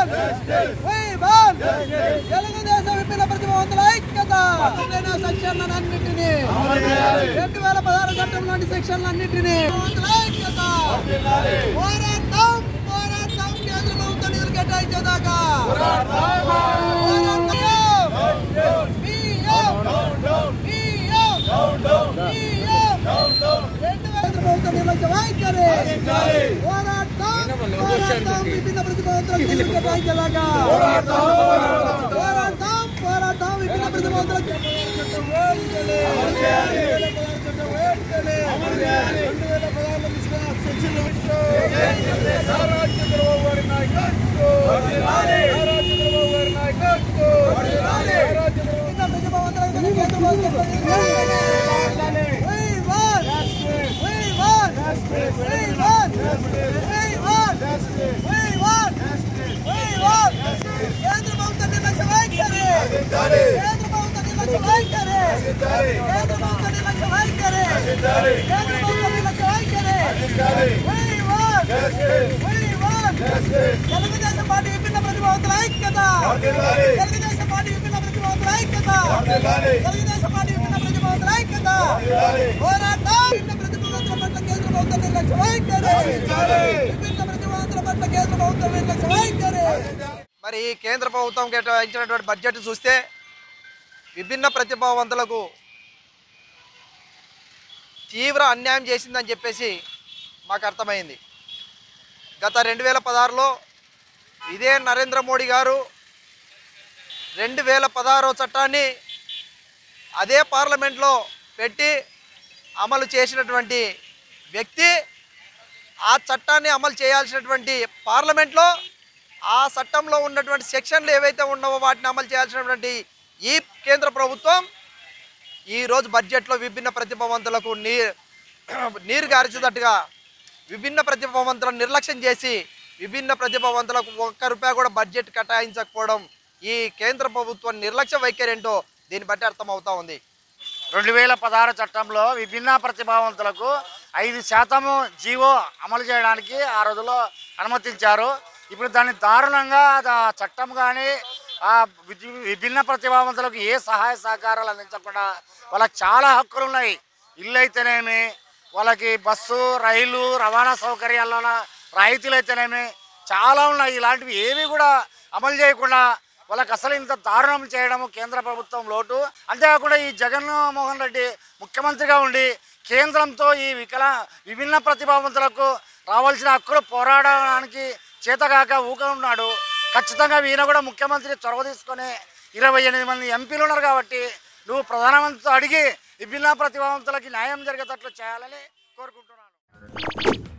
Van why van Telugu Desam విప్పిన ప్రతిభావంతుల ఐక్యత అసలైన సెక్షన్లన్నింటినీ రెండు వేల పదహారు చట్టంలోని సెక్షన్లన్నింటినీ ఐక్యత పోరాటం పోరాటం కేంద్ర ప్రభుత్వం నిధులు కేటాయించేదాకా పోరాటం బియ్యం బియ్యం బియ్యం రెండు వేల ప్రభుత్వం నిర్లక్ష్య వైఖరి పోరాటం పోరాటం విభిన్న ప్రతిభావంతులకు నిధులు కేటాయించేలాగా పోరాటం పోరాటం విభిన్న ప్రతిభావంతులకు కేంద్ర ప్రభుత్వం నిర్లక్ష్య వైఖరి కేంద్ర ప్రభుత్వం నిర్లక్ష్య వైఖరి కేంద్ర ప్రభుత్వం నిర్లక్ష్య వైఖరి కేంద్ర ప్రభుత్వం నిర్లక్ష్య వైఖరి We want! We want! Telugu Desam party విభిన్న ప్రతిభావంతుల ఐక్యత తెలుగుదేశం పార్టీ విభిన్న ప్రతిభావంతుల ఐక్యత తెలుగుదేశం పార్టీ విభిన్న ప్రతిభావంతుల ఐక్యత పోరాటం విభిన్న ప్రతిభావంతుల పట్ల కేంద్ర ప్రభుత్వం నిర్లక్ష్య వైఖరి విభిన్న ప్రతిభావంతుల పట్ల కేంద్ర ప్రభుత్వం నిర్లక్ష్య వైఖరి మరి ఈ కేంద్ర ప్రభుత్వం కేటాయించినటువంటి బడ్జెట్ చూస్తే విభిన్న ప్రతిభావంతులకు తీవ్ర అన్యాయం చేసిందని చెప్పేసి మాకు అర్థమైంది గత రెండు వేల పదహారులో ఇదే నరేంద్ర మోడీ గారు రెండు వేల పదహారో చట్టాన్ని అదే పార్లమెంట్లో పెట్టి అమలు చేసినటువంటి వ్యక్తి ఆ చట్టాన్ని అమలు చేయాల్సినటువంటి పార్లమెంట్లో ఆ చట్టంలో ఉన్నటువంటి సెక్షన్లు ఏవైతే ఉన్నావో వాటిని అమలు చేయాల్సినటువంటి ఈ కేంద్ర ప్రభుత్వం ఈరోజు బడ్జెట్లో విభిన్న ప్రతిభావంతులకు నీ నీరు గార్చేటట్టుగా విభిన్న ప్రతిభావంతులను నిర్లక్ష్యం చేసి విభిన్న ప్రతిభావంతులకు ఒక్క రూపాయి కూడా బడ్జెట్ కేటాయించకపోవడం ఈ కేంద్ర ప్రభుత్వం నిర్లక్ష్య వైఖరి ఏంటో దీన్ని బట్టి అర్థమవుతా ఉంది రెండు వేల పదహారు చట్టంలో విభిన్న ప్రతిభావంతులకు ఐదు శాతము జీవో అమలు చేయడానికి ఆ రోజుల్లో అనుమతించారు ఇప్పుడు దాన్ని దారుణంగా ఆ చట్టం కానీ ఆ విధి- విభిన్న ప్రతిభావంతులకు ఏ సహాయ సహకారాలు అందించకుండా వాళ్ళకి చాలా హక్కులు ఉన్నాయి ఇల్లు అయితేనేమి వాళ్ళకి బస్సు రైలు రవాణా సౌకర్యాల్లో రాయితీలు అయితేనేమి చాలా ఉన్నాయి ఇలాంటివి ఏవి కూడా అమలు చేయకుండా వాళ్ళకి అసలు ఇంత దారుణం చేయడం కేంద్ర ప్రభుత్వం లోటు అంతేకాకుండా ఈ జగన్మోహన్ రెడ్డి ముఖ్యమంత్రిగా ఉండి కేంద్రంతో ఈ వికలా విభిన్న ప్రతిభావంతులకు రావాల్సిన హక్కులు పోరాడడానికి చేతగాక ఊక ఉన్నాడు ఖచ్చితంగా ఈయన కూడా ముఖ్యమంత్రి చొరవ తీసుకొని ఇరవై ఎనిమిది మంది ఎంపీలు ఉన్నారు కాబట్టి నువ్వు ప్రధానమంత్రితో అడిగి విభిన్న ప్రతిభావంతులకి న్యాయం జరిగేటట్లు చేయాలని కోరుకుంటున్నాను